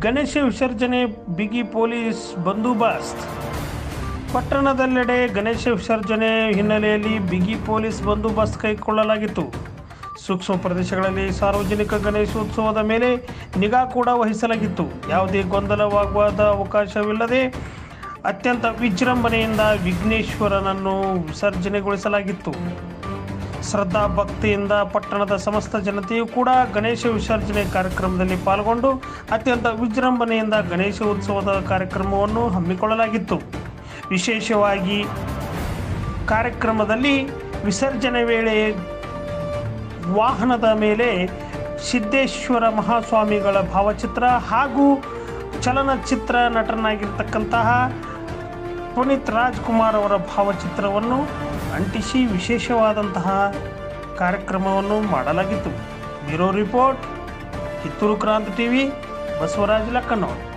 ಗಣೇಶ ವಿಸರ್ಜನೆ ಬಿಗಿ ಪೊಲೀಸ್ ಬಂದೋಬಸ್ತ್ ಪಟ್ಟಣದೆಲ್ಲೆಡೆ ಗಣೇಶ ವಿಸರ್ಜನೆ ಹಿನ್ನೆಲೆಯಲ್ಲಿ ಬಿಗಿ ಪೊಲೀಸ್ ಬಂದೋಬಸ್ತ್ ಕೈಗೊಳ್ಳಲಾಗಿತ್ತು ಸೂಕ್ಷ್ಮ ಪ್ರದೇಶಗಳಲ್ಲಿ ಸಾರ್ವಜನಿಕ ಗಣೇಶೋತ್ಸವದ ಮೇಲೆ ನಿಗಾ ಕೂಡ ವಹಿಸಲಾಗಿತ್ತು ಯಾವುದೇ ಗೊಂದಲವಾಗುವ ಅವಕಾಶವಿಲ್ಲದೆ ಅತ್ಯಂತ ವಿಜೃಂಭಣೆಯಿಂದ ವಿಘ್ನೇಶ್ವರನನ್ನು ವಿಸರ್ಜನೆಗೊಳಿಸಲಾಗಿತ್ತು ಶ್ರದ್ಧಾ ಭಕ್ತಿಯಿಂದ ಪಟ್ಟಣದ ಸಮಸ್ತ ಜನತೆಯೂ ಕೂಡ ಗಣೇಶ ವಿಸರ್ಜನೆ ಕಾರ್ಯಕ್ರಮದಲ್ಲಿ ಪಾಲ್ಗೊಂಡು ಅತ್ಯಂತ ವಿಜೃಂಭಣೆಯಿಂದ ಗಣೇಶ ಉತ್ಸವದ ಕಾರ್ಯಕ್ರಮವನ್ನು ಹಮ್ಮಿಕೊಳ್ಳಲಾಗಿತ್ತು ವಿಶೇಷವಾಗಿ ಕಾರ್ಯಕ್ರಮದಲ್ಲಿ ವಿಸರ್ಜನೆ ವೇಳೆ ವಾಹನದ ಮೇಲೆ ಸಿದ್ದೇಶ್ವರ ಮಹಾಸ್ವಾಮಿಗಳ ಭಾವಚಿತ್ರ ಹಾಗೂ ಚಲನಚಿತ್ರ ನಟನಾಗಿರ್ತಕ್ಕಂತಹ ಪುನೀತ್ ರಾಜ್ಕುಮಾರ್ ಅವರ ಭಾವಚಿತ್ರವನ್ನು ಅಂಟಿಸಿ ವಿಶೇಷವಾದಂತಹ ಕಾರ್ಯಕ್ರಮವನ್ನು ಮಾಡಲಾಗಿತ್ತು ಬ್ಯೂರೋ ರಿಪೋರ್ಟ್ ಕಿತ್ತೂರು ಕ್ರಾಂತಿ ಟಿವಿ ಬಸವರಾಜ್ ಲಕ್ಕನವರ್